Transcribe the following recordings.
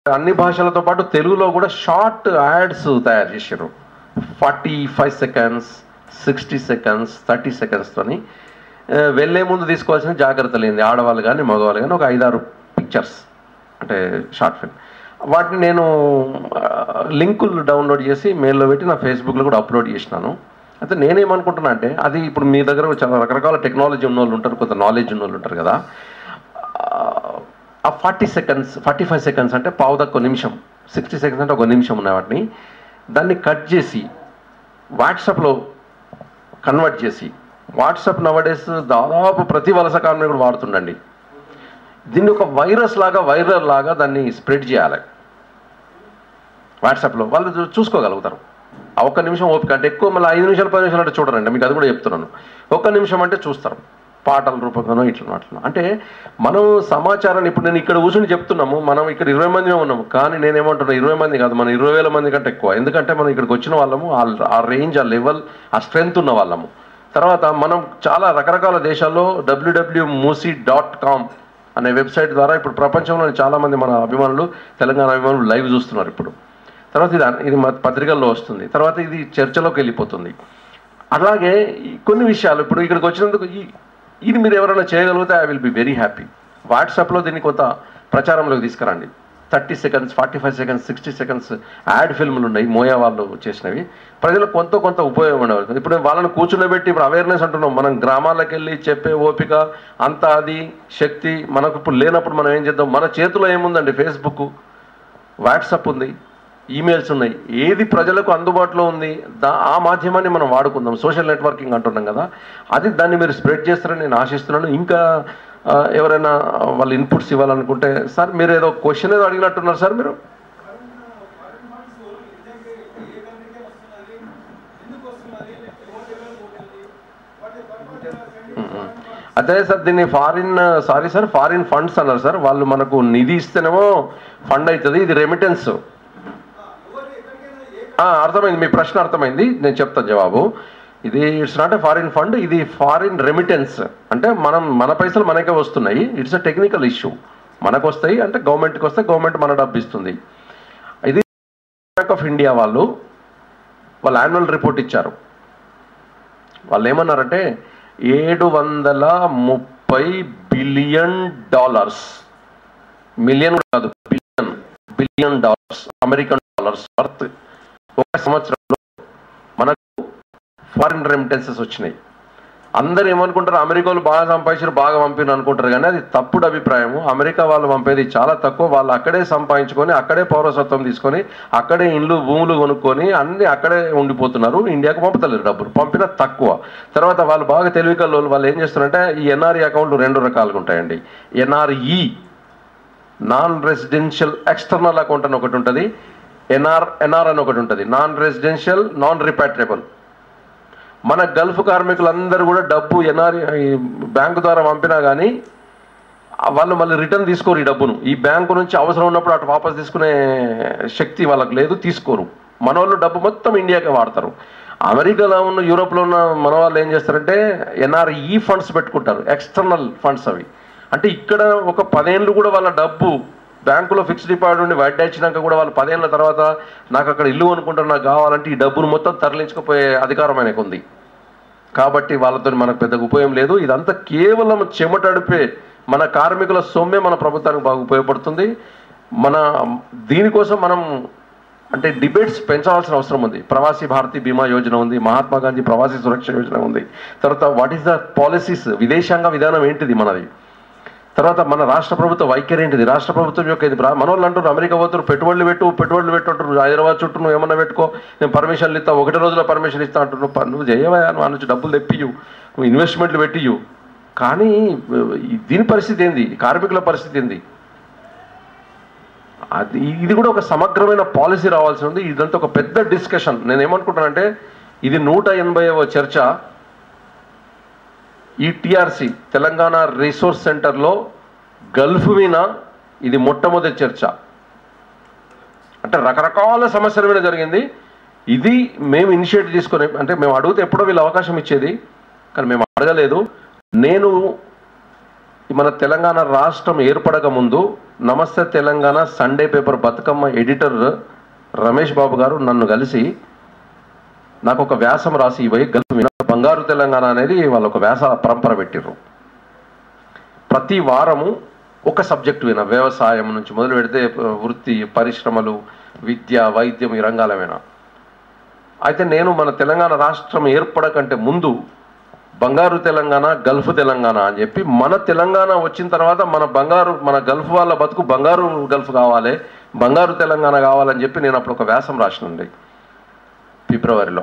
అన్ని భాషలతో పాటు తెలుగులో కూడా షార్ట్ యాడ్స్ తయారు చేశారు forty five seconds sixty seconds thirty సెకండ్స్తోని వెళ్ళే ముందు తీసుకోవాల్సిన జాగ్రత్తలు ఏంది ఆడవాళ్ళు కానీ మగవాళ్ళు కానీ ఒక ఐదారు పిక్చర్స్ అంటే షార్ట్ ఫిల్మ్ వాటిని నేను ఆ, లింకులు డౌన్లోడ్ చేసి మెయిల్లో పెట్టి నా ఫేస్బుక్లో కూడా అప్లోడ్ చేసినాను అయితే నేనేమనుకుంటున్నా అంటే అది ఇప్పుడు మీ దగ్గర చాలా రకరకాల టెక్నాలజీ ఉన్న వాళ్ళు ఉంటారు కొంత నాలెడ్జ్ ఉన్న వాళ్ళు ఉంటారు కదా ఆ forty seconds forty five seconds అంటే పావు తక్కువ నిమిషం సిక్స్టీ సెకండ్స్ అంటే ఒక నిమిషం ఉన్నాయి వాటిని దాన్ని కట్ చేసి వాట్సాప్లో కన్వర్ట్ చేసి వాట్సాప్ నవడేస్ దాదాపు ప్రతి వలస కార్మికుడు వాడుతుండండి దీన్ని ఒక వైరస్ లాగా వైరల్ లాగా దాన్ని స్ప్రెడ్ చేయాలి వాట్సాప్లో వాళ్ళు చూ- చూసుకోగలుగుతారు ఆ ఒక్క నిమిషం ఓపిక అంటే ఎక్కువ మళ్ళీ ఐదు నిమిషాలు పది నిమిషాలు అంటే చూడరండి మీకు అది కూడా చెప్తున్నాను ఒక్క నిమిషం అంటే చూస్తారు పాటల రూపంగానో ఇట్లా అట్లా అంటే మనం సమాచారాన్ని ఇప్పుడు నేను ఇక్కడ కూర్చొని చెప్తున్నాము మనం ఇక్కడ ఇరవై మంది ఉన్నాము కానీ నేనేమంటున్నా ఇరవై మంది కాదు మనం ఇరవై వేల మంది కంటే ఎక్కువ ఎందుకంటే మనం ఇక్కడికి వచ్చిన వాళ్ళము ఆ- ఆ రేంజ్ ఆ లెవెల్ ఆ స్ట్రెంగ్త్ ఉన్న వాళ్ళము తర్వాత మనం చాలా రకరకాల దేశాల్లో డబ్ల్యూడబ్ల్యూ మూసీ డాట్ కామ్ అనే వెబ్సైట్ ద్వారా ఇప్పుడు ప్రపంచంలోని చాలా మంది మన అభిమానులు తెలంగాణ అభిమానులు లైవ్ చూస్తున్నారు ఇప్పుడు తర్వాత ఇది ఇది మా పత్రికల్లో వస్తుంది తర్వాత ఇది చర్చలోకి వెళ్ళిపోతుంది అలాగే ఈ కొన్ని విషయాలు ఇప్పుడు ఇక్కడికి వచ్చినందుకు ఈ ఇది మీరు ఎవరైనా చేయగలిగితే I will be very happy వాట్సాప్లో దీన్ని కొంత ప్రచారంలోకి తీసుకురండి thirty seconds forty five seconds sixty seconds ad ఫిల్మ్లు ఉన్నాయి మోయా వాళ్ళు చేసినవి ప్రజలకు కొంత కొంత ఉపయోగం ఉండవచ్చు ఇప్పుడు వాళ్ళని కూర్చుండబెట్టి ఇప్పుడు అవేర్నెస్ అంటున్నాం మనం గ్రామాలకు వెళ్ళి చెప్పే ఓపిక అంత అది శక్తి మనకు ఇప్పుడు లేనప్పుడు మనం ఏం చేద్దాం మన చేతిలో ఏముందండి ఫేస్బుక్ వాట్సాప్ ఉంది ఈమెయిల్స్ ఉన్నాయి ఏది ప్రజలకు అందుబాటులో ఉంది దా ఆ మాధ్యమాన్ని మనం వాడుకుందాం సోషల్ నెట్వర్కింగ్ అంటున్నాం కదా అది దాన్ని మీరు స్ప్రెడ్ చేస్తారని నేను ఆశిస్తున్నాను ఇంకా ఆ, ఎవరైనా వాళ్ళు ఇన్పుట్స్ ఇవ్వాలనుకుంటే సార్ మీరు ఏదో క్వశ్చన్ ఏదో అడిగినట్టున్నారు సార్ మీరు అదే సార్ దీన్ని foreign sorry sir foreign funds అన్నారు సార్ వాళ్ళు మనకు నిధి ఇస్తేనేమో ఫండ్ అవుతుంది ఇది రెమిటెన్స్ అర్థమైంది మీ ప్రశ్న అర్థమైంది నేను చెప్తాను జవాబు ఇది it's not a foreign fund ఇది ఫారిన్ రెమిటెన్స్ అంటే మనం మన పైసలు మనకే వస్తున్నాయి ఇట్స్ అ టెక్నికల్ ఇష్యూ మనకు వస్తాయి అంటే గవర్నమెంట్కి వస్తే గవర్నమెంట్ మన డబ్బు ఇస్తుంది ఇది బ్యాంక్ ఆఫ్ ఇండియా వాళ్ళు వాళ్ళు యాన్యువల్ రిపోర్ట్ ఇచ్చారు వాళ్ళు ఏమన్నారంటే ఏడు వందల ముప్పై బిలియన్ డాలర్స్ మిలియన్ కాదు billion billion dollars American dollars worth ఒక సంవత్సరంలో మనకు ఫారిన్ రెమిటెన్సెస్ వచ్చినాయి అందరు ఏమనుకుంటారు అమెరికా వాళ్ళు బాగా సంపాదించారు బాగా పంపిన అనుకుంటారు కానీ అది తప్పుడు అభిప్రాయము అమెరికా వాళ్ళు పంపేది చాలా తక్కువ వాళ్ళు అక్కడే సంపాదించుకొని అక్కడే పౌరసత్వం తీసుకొని అక్కడే ఇండ్లు భూములు కొనుక్కొని అన్ని అక్కడే ఉండిపోతున్నారు ఇండియాకు పంపుతలేరు డబ్బులు పంపిన తక్కువ తర్వాత వాళ్ళు బాగా తెలివి కల్లోళ్ళు వాళ్ళు ఏం చేస్తారంటే ఈ ఎన్ఆర్ఈ అకౌంట్లు రెండు రకాలుగా ఉంటాయండి NRE non residential external account అని ఒకటి ఉంటుంది ఎన్ఆర్ ఎన్ఆర్ అని ఒకటి ఉంటుంది నాన్ రెసిడెన్షియల్ నాన్ రిపాట్రేబుల్ మన గల్ఫ్ కార్మికులందరూ కూడా డబ్బు ఎన్ఆర్ బ్యాంకు ద్వారా పంపినా కానీ వాళ్ళు మళ్ళీ రిటర్న్ తీసుకోరు ఈ డబ్బును ఈ బ్యాంకు నుంచి అవసరం ఉన్నప్పుడు అటు వాపస్ తీసుకునే శక్తి వాళ్ళకి లేదు తీసుకోరు మన వాళ్ళు డబ్బు మొత్తం ఇండియాకే వాడతారు అమెరికాలో ఉన్న యూరోప్లో ఉన్న మన వాళ్ళు ఏం చేస్తారంటే ఎన్ఆర్ఈ ఫండ్స్ పెట్టుకుంటారు ఎక్స్టర్నల్ ఫండ్స్ అవి అంటే ఇక్కడ ఒక పదేళ్ళు కూడా వాళ్ళ డబ్బు బ్యాంకులో ఫిక్స్డ్ డిపాజిట్ ఉండి వడ్డీ ఇచ్చినాక కూడా వాళ్ళు పదేళ్ల తర్వాత నాకు అక్కడ ఇల్లు అనుకుంటారు నాకు కావాలంటే ఈ డబ్బును మొత్తం తరలించుకుపోయే అధికారం ఆయనకు ఉంది కాబట్టి వాళ్ళతో మనకు పెద్దగా ఉపయోగం లేదు ఇదంతా కేవలం చెమటడిపే మన కార్మికుల సొమ్మే మన ప్రభుత్వానికి బాగా ఉపయోగపడుతుంది మన దీనికోసం మనం అంటే డిబేట్స్ పెంచాల్సిన అవసరం ఉంది ప్రవాసీ భారతీ బీమా యోజన ఉంది మహాత్మా గాంధీ ప్రవాసీ సురక్ష యోజన ఉంది తర్వాత వాట్ ఈస్ ద పాలసీస్ విదేశాంగ విధానం ఏంటిది మనది తర్వాత మన రాష్ట్ర ప్రభుత్వ వైఖరి ఏంటిది రాష్ట్ర ప్రభుత్వం యొక్క ఇది బ్రా- మన వాళ్ళు అంటారు అమెరికా పోతారు పెట్టుబడులు పెట్టు పెట్టుబడులు పెట్టు అంటారు హైదరాబాద్ చుట్టూ నువ్వు ఏమన్నా పెట్టుకో నేను పర్మిషన్లు ఇస్తా ఒకటి రోజులో పర్మిషన్ ఇస్తా అంటున్నావు ప- నువ్వు చేయవా నువ్వు నుంచి డబ్బులు తెప్పియు నువ్వు ఇన్వెస్ట్మెంట్లు పెట్టియు కానీ ఈ- దీని పరిస్థితి ఏంది కార్మికుల పరిస్థితి ఏంది అది ఇది కూడా ఒక సమగ్రమైన పాలసీ రావాల్సి ఉంది ఇదంతా ఒక పెద్ద డిస్కషన్ నేను ఏమనుకుంటానంటే ఇది నూట ఎనభైవ చర్చ ఈ టిఆర్సి తెలంగాణ రిసోర్స్ సెంటర్లో గల్ఫ్ మీద ఇది మొట్టమొదటి చర్చ అంటే రకరకాల సమస్యల మీద జరిగింది ఇది మేము ఇనిషియేటివ్ తీసుకొని అంటే మేము అడిగితే ఎప్పుడో వీళ్ళు అవకాశం ఇచ్చేది కానీ మేము అడగలేదు నేను ఈ మన తెలంగాణ రాష్ట్రం ఏర్పడక ముందు Namaste Telangana Sunday paper Bathukamma editor Ramesh Babu garu నన్ను కలిసి నాకు ఒక వ్యాసం రాసి ఇవ్వయి గల్ఫ్ విన బంగారు తెలంగాణ అనేది వాళ్ళు ఒక వ్యాస పరంపర పెట్టిర్రు ప్రతి వారము ఒక సబ్జెక్ట్ విన వ్యవసాయం నుంచి మొదలు పెడితే ఆ, వృత్తి పరిశ్రమలు విద్య వైద్యం ఈ రంగాలమైన అయితే నేను మన తెలంగాణ రాష్ట్రం ఏర్పడకంటే ముందు బంగారు తెలంగాణ గల్ఫ్ తెలంగాణ అని చెప్పి మన తెలంగాణ వచ్చిన తర్వాత మన బంగారు మన గల్ఫ్ వాళ్ళ బతుకు బంగారు గల్ఫ్ కావాలి బంగారు తెలంగాణ కావాలని చెప్పి నేను అప్పుడు ఒక వ్యాసం రాసినండి ఫిబ్రవరిలో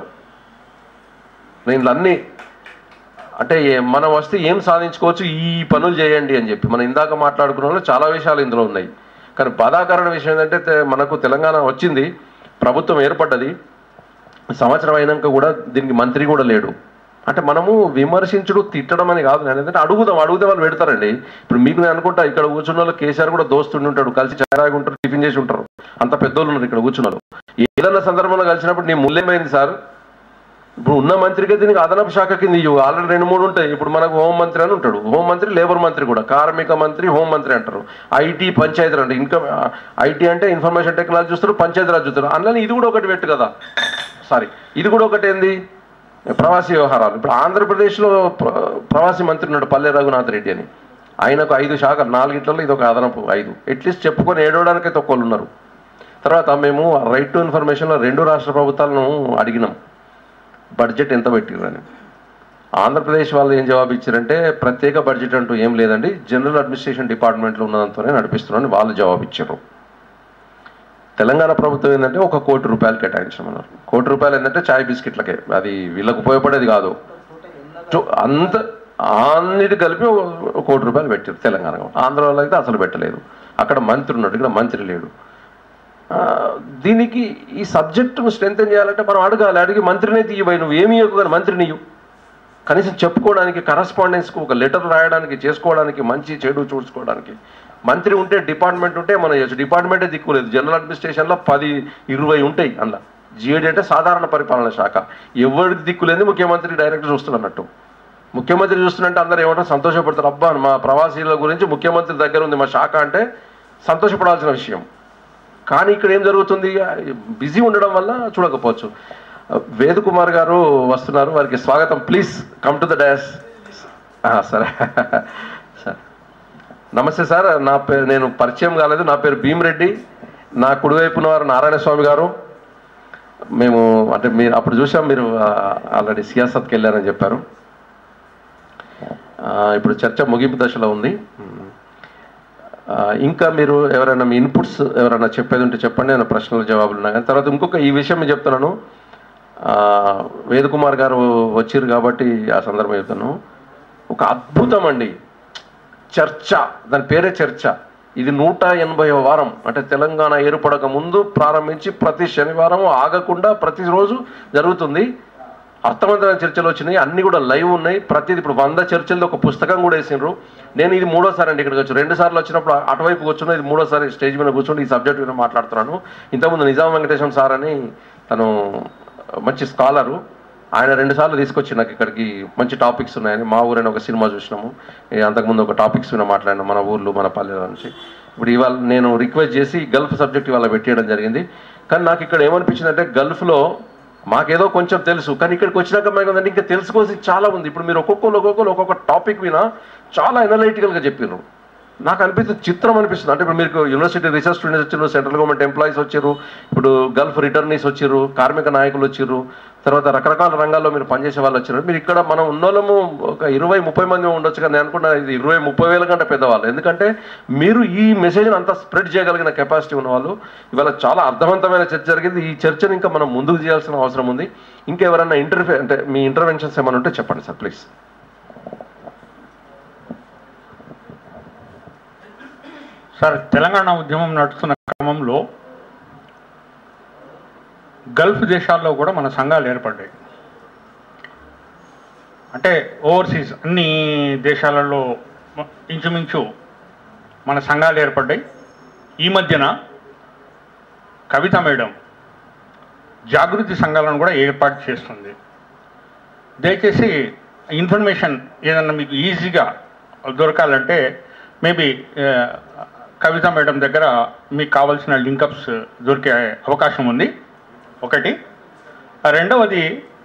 నేను అన్ని అంటే ఏ- మనం వస్తే ఏం సాధించుకోవచ్చు ఈ పనులు చేయండి అని చెప్పి మనం ఇందాక మాట్లాడుకున్న వాళ్ళు చాలా విషయాలు ఇందులో ఉన్నాయి కానీ బాధాకరణ విషయం ఏంటంటే తె- మనకు తెలంగాణ వచ్చింది ప్రభుత్వం ఏర్పడ్డది సంవత్సరం అయినాక కూడా దీనికి మంత్రి కూడా లేడు అంటే మనము విమర్శించుడు తిట్టడం అని కాదు నేను ఏంటంటే అడుగుదాం అడిగితే వాళ్ళు పెడతారండి ఇప్పుడు మీకు నేను అనుకుంటా ఇక్కడ కూర్చున్న వాళ్ళు కేసీఆర్ కూడా దోస్తుండి ఉంటాడు కలిసి చాయ్ ఉంటారు టిఫిన్ చేసి ఉంటారు అంత పెద్దోళ్ళు ఉన్నారు ఇక్కడ కూర్చున్న వాళ్ళు ఏదన్నా సందర్భంలో కలిసినప్పుడు నీ ముల్లేమైంది సార్ ఇప్పుడు ఉన్న మంత్రికి దీనికి అదనపు శాఖ కింద ఇవ్వు ఆల్రెడీ రెండు మూడు ఉంటాయి ఇప్పుడు మనకు హోం మంత్రి అని ఉంటాడు హోం మంత్రి లేబర్ మంత్రి కూడా కార్మిక మంత్రి హోం మంత్రి అంటారు ఐటీ పంచాయతీ అంటే ఇన్కమ్ ఐటీ అంటే ఇన్ఫర్మేషన్ టెక్నాలజీ చూస్తారు పంచాయతీరాజ్ చూస్తారు అందులో ఇది కూడా ఒకటి పెట్టు కదా సారీ ఇది కూడా ఒకటి ఏంది ప్రవాసీ వ్యవహారాలు ఇప్పుడు ఆంధ్రప్రదేశ్లో ప్ర- ప్రవాసీ మంత్రి ఉన్నాడు పల్లె రఘునాథ్ రెడ్డి అని ఆయనకు ఐదు శాఖలు నాలుగిట్లలో ఇది ఒక అదనపు ఐదు అట్లీస్ట్ చెప్పుకొని ఏడవడానికైతే ఒక్కళ్ళు ఉన్నారు తర్వాత మేము రైట్ టు ఇన్ఫర్మేషన్లో రెండు రాష్ట్ర ప్రభుత్వాలను అడిగినాం బడ్జెట్ ఎంత పెట్టిర్రని ఆంధ్రప్రదేశ్ వాళ్ళు ఏం జవాబు ఇచ్చారంటే ప్రత్యేక బడ్జెట్ అంటూ ఏం లేదండి జనరల్ అడ్మినిస్ట్రేషన్ డిపార్ట్మెంట్లో ఉన్నదంతోనే నడిపిస్తున్నారని వాళ్ళు జవాబు ఇచ్చారు తెలంగాణ ప్రభుత్వం ఏంటంటే ఒక కోటి రూపాయలు కేటాయించమన్నారు కోటి రూపాయలు ఏంటంటే చాయ్ బిస్కెట్లకే అది వీళ్ళకు ఉపయోగపడేది కాదు టు- అంత అన్నిటి కలిపి ఒక కోటి రూపాయలు పెట్టారు తెలంగాణ గవర్నమెంట్. ఆంధ్రాలో అయితే అసలు పెట్టలేదు అక్కడ మంత్రి ఉన్నాడు ఇక్కడ మంత్రి లేడు ఆ, దీనికి ఈ సబ్జెక్టును స్ట్రెంగ్ చేయాలంటే మనం అడగాలి అడిగి మంత్రినే తీయబోయి నువ్వు ఏమి ఇవ్వకు కానీ మంత్రిని ఇవ్వు కనీసం చెప్పుకోవడానికి కరస్పాండెన్స్కి ఒక లెటర్ రాయడానికి చేసుకోవడానికి మంచి చెడు చూసుకోవడానికి మంత్రి ఉంటే డిపార్ట్మెంట్ ఉంటే మనం చేయొచ్చు డిపార్ట్మెంటే దిక్కులేదు జనరల్ అడ్మినిస్ట్రేషన్లో పది ఇరవై ఉంటాయి అందులో జిఏడి అంటే సాధారణ పరిపాలన శాఖ ఎవరికి దిక్కులేని ముఖ్యమంత్రి డైరెక్ట్ చూస్తున్నట్టు ముఖ్యమంత్రి చూస్తున్నట్టే అందరూ ఏమంటారు సంతోషపడతారు అబ్బా మా ప్రవాసీల గురించి ముఖ్యమంత్రి దగ్గర ఉంది మా శాఖ అంటే సంతోషపడాల్సిన విషయం కానీ ఇక్కడ ఏం జరుగుతుంది బిజీ ఉండడం వల్ల చూడకపోవచ్చు వేద్ కుమార్ గారు వస్తున్నారు వారికి స్వాగతం please come to the dais సరే సార్ నమస్తే సార్ నా పేరు నేను పరిచయం కాలేదు నా పేరు భీమిరెడ్డి నా కుడివైపున వారు నారాయణ స్వామి గారు మేము అంటే మీరు అప్పుడు చూసాం మీరు ఆల్రెడీ సియాసత్కి వెళ్ళారని చెప్పారు ఆ, ఇప్పుడు చర్చ ముగింపు దశలో ఉంది ఆ, ఇంకా మీరు ఎవరైనా మీ ఇన్పుట్స్ ఎవరైనా చెప్పేది ఉంటే చెప్పండి నేను ప్రశ్నల జవాబులు ఉన్నాయి కానీ తర్వాత ఇంకొక ఈ విషయం నేను చెప్తున్నాను ఆ, వేద్ కుమార్ గారు వచ్చిర్రు కాబట్టి ఆ సందర్భం చెప్తాను ఒక అద్భుతం అండి చర్చ దాని పేరే చర్చ ఇది నూట ఎనభై వారం అంటే తెలంగాణ ఏర్పడక ముందు ప్రారంభించి ప్రతి శనివారం ఆగకుండా ప్రతిరోజు జరుగుతుంది అర్థవంతమైన చర్చలు వచ్చినాయి అన్ని కూడా లైవ్ ఉన్నాయి ప్రతిది ఇప్పుడు వంద చర్చలతో ఒక పుస్తకం కూడా వేసిండ్రు నేను ఇది మూడోసారి అండి ఇక్కడికి వచ్చి రెండు సార్లు వచ్చినప్పుడు అటువైపు కూర్చున్నా ఇది మూడోసారి స్టేజ్ మీద కూర్చొని ఈ సబ్జెక్ట్ మీద మాట్లాడుతున్నాను ఇంతకుముందు నిజాం వెంకటేశం సార్ అని తను మంచి స్కాలరు ఆయన రెండు సార్లు తీసుకొచ్చి నాకు ఇక్కడికి మంచి టాపిక్స్ ఉన్నాయని మా ఊరైన ఒక సినిమా చూసినాము ఏ అంతకుముందు ఒక టాపిక్స్ మీద మాట్లాడినాం మన ఊర్లు మన పల్లెల నుంచి ఇప్పుడు ఇవాళ నేను రిక్వెస్ట్ చేసి గల్ఫ్ సబ్జెక్ట్ ఇవాళ పెట్టేయడం జరిగింది కానీ నాకు ఇక్కడ ఏమనిపించింది అంటే గల్ఫ్లో మాకేదో కొంచెం తెలుసు కానీ ఇక్కడికి వచ్చినాక మాకు ఏంటంటే ఇంకా తెలుసుకోవాల్సి చాలా ఉంది ఇప్పుడు మీరు ఒక్కొక్కరు ఒక్కొక్కరు ఒక్కొక్క టాపిక్ వినా చాలా అనలైటికల్గా చెప్పారు నాకు అనిపిస్తుంది చిత్రం అనిపిస్తుంది అంటే ఇప్పుడు మీకు యూనివర్సిటీ రీసెర్చ్ స్టూడెంట్స్ వచ్చారు సెంట్రల్ గవర్నమెంట్ ఎంప్లాయీస్ వచ్చారు ఇప్పుడు గల్ఫ్ రిటర్నీస్ వచ్చారు కార్మిక నాయకులు వచ్చారు తర్వాత రకరకాల రంగాల్లో మీరు పనిచేసే వాళ్ళు వచ్చారు మీరు ఇక్కడ మనం ఉన్నోళ్ళము ఒక ఇరవై ముప్పై మంది ఉండొచ్చు కానీ నేను అనుకున్నా ఇది ఇరవై ముప్పై వేల కంటే పెద్దవాళ్ళు ఎందుకంటే మీరు ఈ మెసేజ్ని అంతా స్ప్రెడ్ చేయగలిగిన కెపాసిటీ ఉన్న వాళ్ళు ఇవాళ చాలా అర్థవంతమైన చర్చ జరిగింది ఈ చర్చను ఇంకా మనం ముందుకు చేయాల్సిన అవసరం ఉంది ఇంకెవరన్నా ఇంటర్ఫే అంటే మీ ఇంటర్వెన్షన్స్ ఏమైనా ఉంటే చెప్పండి సార్ ప్లీజ్ సార్ తెలంగాణ ఉద్యమం నడుస్తున్న క్రమంలో గల్ఫ్ దేశాల్లో కూడా మన సంఘాలు ఏర్పడ్డాయి అంటే ఓవర్సీస్ అన్ని దేశాలలో మ- ఇంచుమించు మన సంఘాలు ఏర్పడ్డాయి ఈ మధ్యన కవిత మేడం జాగృతి సంఘాలను కూడా ఏర్పాటు చేస్తుంది దయచేసి ఇన్ఫర్మేషన్ ఏదన్నా మీకు ఈజీగా దొరకాలంటే మేబీ కవిత మేడం దగ్గర మీకు కావాల్సిన లింకప్స్ దొరికే అవకాశం ఉంది ఒకటి రెండవది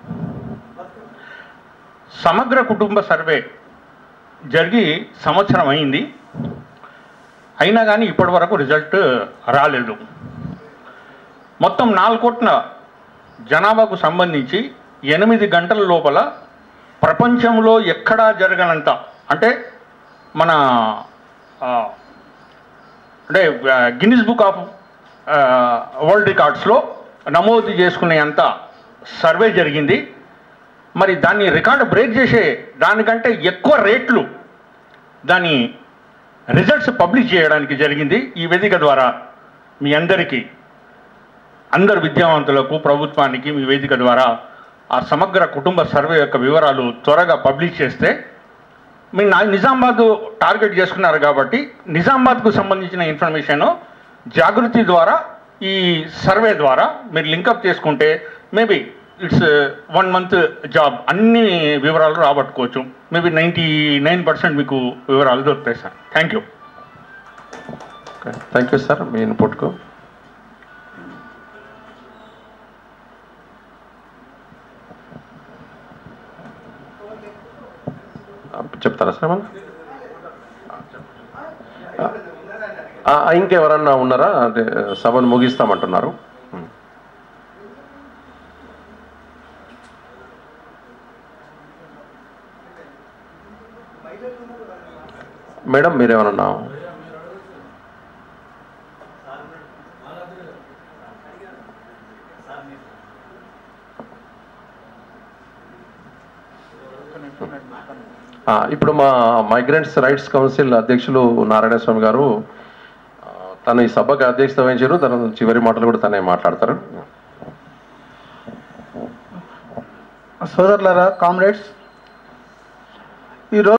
సమగ్ర కుటుంబ సర్వే జరిగి సంవత్సరం అయింది అయినా కానీ ఇప్పటి వరకు రిజల్ట్ రాలేదు మొత్తం నాలుగు కోట్ల జనాభాకు సంబంధించి ఎనిమిది గంటల లోపల ప్రపంచంలో ఎక్కడా జరగనంత అంటే మన ఆ, అంటే గిన్నిస్ బుక్ ఆఫ్ వరల్డ్ రికార్డ్స్లో నమోదు చేసుకునే అంత సర్వే జరిగింది మరి దాన్ని రికార్డు బ్రేక్ చేసే దానికంటే ఎక్కువ రేట్లు దాని రిజల్ట్స్ పబ్లిష్ చేయడానికి జరిగింది ఈ వేదిక ద్వారా మీ అందరికీ అందరు విద్యావంతులకు ప్రభుత్వానికి మీ వేదిక ద్వారా ఆ సమగ్ర కుటుంబ సర్వే యొక్క వివరాలు త్వరగా పబ్లిష్ చేస్తే మీరు నా నిజామాబాద్ టార్గెట్ చేసుకున్నారు కాబట్టి నిజామాబాద్కు సంబంధించిన ఇన్ఫర్మేషన్ జాగృతి ద్వారా ఈ సర్వే ద్వారా మీరు లింకప్ చేసుకుంటే maybe it's one month job అన్ని వివరాలు రాబట్టుకోవచ్చు మేబీ నైంటీ నైన్ పర్సెంట్ మీకు వివరాలు దొరుకుతాయి sir thank you thank you sir మీ ఇన్పుట్కు చెప్తారా సార్ ఏమన్నా ఆ, ఇంకెవరన్నా ఉన్నారా అంటే సభను ముగిస్తామంటున్నారు మేడం మీరేమన్నా ఆ, ఇప్పుడు మా మైగ్రెంట్స్ రైట్స్ కౌన్సిల్ అధ్యక్షులు నారాయణ స్వామి గారు ఆ, తన ఈ సభకు అధ్యక్షత వహించారు తన చివరి మాటలు కూడా తనే మాట్లాడతారు సోదరులారా కామ్రేడ్స్ ఈరోజు